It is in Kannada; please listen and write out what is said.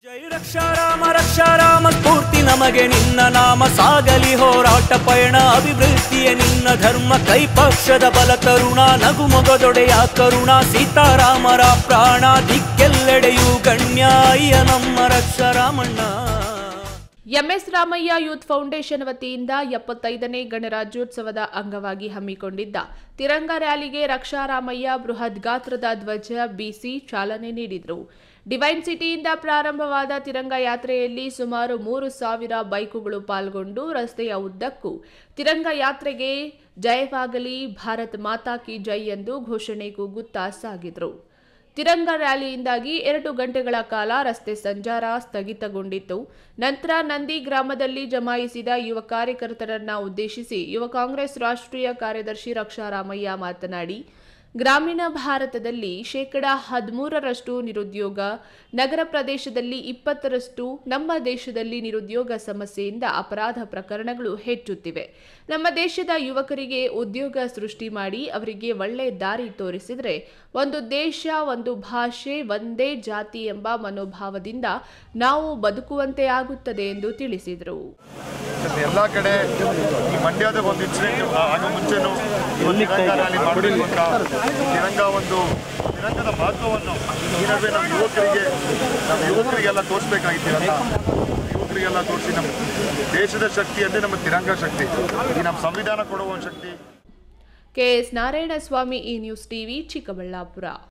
ಜೈ ರಕ್ಷಾರಾಮ ರಕ್ಷಾರಾಮ ಸ್ಫೂರ್ತಿ ನಮಗೆ ನಿನ್ನ ನಾಮ ಸಾಗಲಿ ಹೋರಾಟ ಪಯಣ ಅಭಿವೃದ್ಧಿಯ ನಿನ್ನ ಧರ್ಮ ಕೈ ಪಕ್ಷದ ಬಲ ತರುಣ ನಗು ಮೊಗದೊಡೆಯ ಕರುಣ ಸೀತಾರಾಮರ ಪ್ರಾಣ ದಿಕ್ಕೆಲ್ಲೆಡೆಯೂ ಗಣ್ಯ ಅಯ್ಯ ನಮ್ಮ ರಕ್ಷಾರಾಮಣ್ಣ ಎಂಎಸ್ ರಾಮಯ್ಯ ಯೂತ್ ಫೌಂಡೇಶನ್ ವತಿಯಿಂದ ಎಪ್ಪತ್ತೈದನೇ ಗಣರಾಜ್ಯೋತ್ಸವದ ಅಂಗವಾಗಿ ಹಮ್ಮಿಕೊಂಡಿದ್ದ ತಿರಂಗ ರ್ಯಾಲಿಗೆ ರಕ್ಷಾರಾಮಯ್ಯ ಬೃಹತ್ ಗಾತ್ರದ ಧ್ವಜ ಬೀಸಿ ಚಾಲನೆ ನೀಡಿದರು ಡಿವೈನ್ ಸಿಟಿಯಿಂದ ಪ್ರಾರಂಭವಾದ ತಿರಂಗ ಯಾತ್ರೆಯಲ್ಲಿ ಸುಮಾರು ಮೂರು ಸಾವಿರ ಬೈಕುಗಳು ಪಾಲ್ಗೊಂಡು ರಸ್ತೆಯ ಉದ್ದಕ್ಕೂ ತಿರಂಗ ಯಾತ್ರೆಗೆ ಜಯವಾಗಲಿ ಭಾರತ್ ಮಾತಾ ಕಿ ಜೈ ಎಂದು ಘೋಷಣೆ ಕೂಗುತ್ತಾ ಸಾಗಿದರು ತಿರಂಗ ರ್ಯಾಲಿಯಿಂದಾಗಿ ಎರಡು ಗಂಟೆಗಳ ಕಾಲ ರಸ್ತೆ ಸಂಚಾರ ಸ್ಥಗಿತಗೊಂಡಿತ್ತು ನಂತರ ನಂದಿ ಗ್ರಾಮದಲ್ಲಿ ಜಮಾಯಿಸಿದ ಯುವ ಕಾರ್ಯಕರ್ತರನ್ನ ಉದ್ದೇಶಿಸಿ ಯುವ ಕಾಂಗ್ರೆಸ್ ರಾಷ್ಟ್ರೀಯ ಕಾರ್ಯದರ್ಶಿ ರಕ್ಷಾರಾಮಯ್ಯ ಮಾತನಾಡಿ ಗ್ರಾಮೀಣ ಭಾರತದಲ್ಲಿ ಶೇಕಡ ಹದಿಮೂರರಷ್ಟು ನಿರುದ್ಯೋಗ ನಗರ ಪ್ರದೇಶದಲ್ಲಿ ಇಪ್ಪತ್ತರಷ್ಟು ನಮ್ಮ ದೇಶದಲ್ಲಿ ನಿರುದ್ಯೋಗ ಸಮಸ್ಯೆಯಿಂದ ಅಪರಾಧ ಪ್ರಕರಣಗಳು ಹೆಚ್ಚುತ್ತಿವೆ ನಮ್ಮ ದೇಶದ ಯುವಕರಿಗೆ ಉದ್ಯೋಗ ಸೃಷ್ಟಿ ಮಾಡಿ ಅವರಿಗೆ ಒಳ್ಳೆ ದಾರಿ ತೋರಿಸಿದರೆ ಒಂದು ದೇಶ ಒಂದು ಭಾಷೆ ಒಂದೇ ಜಾತಿ ಎಂಬ ಮನೋಭಾವದಿಂದ ನಾವು ಬದುಕುವಂತೆ ಆಗುತ್ತದೆ ಎಂದು ತಿಳಿಸಿದರು ಎಲ್ಲ ಕಡೆ ಈ ಮಂಡ್ಯದ ಒಂದು ಇನ್ಸಿಡೆಂಟ್ ಆಗ ಮುಂಚೆನೂ ಈ ಒಂದು ತಿರಂಗ ರ್ಯಾಲಿ ಮಾಡಬೇಕು ಅಂತ ತಿರಂಗ ಒಂದು ತಿರಂಗದ ಮಹತ್ವವನ್ನು ಈ ನಡುವೆ ನಮ್ಮ ಯುವಕರಿಗೆ ನಮ್ಮ ಯುವಕರಿಗೆಲ್ಲ ತೋರಿಸ್ಬೇಕಾಗಿದ್ದೀರಲ್ಲ ಯುವಕರಿಗೆಲ್ಲ ತೋರಿಸಿ ನಮ್ಮ ದೇಶದ ಶಕ್ತಿ ಅಂದರೆ ನಮ್ಮ ತಿರಂಗ ಶಕ್ತಿ ಈ ನಮ್ಮ ಸಂವಿಧಾನ ಕೊಡುವ ಒಂದು ಶಕ್ತಿ ಕೆಎಸ್ ನಾರಾಯಣಸ್ವಾಮಿ ಈ ನ್ಯೂಸ್ ಟಿವಿ ಚಿಕ್ಕಬಳ್ಳಾಪುರ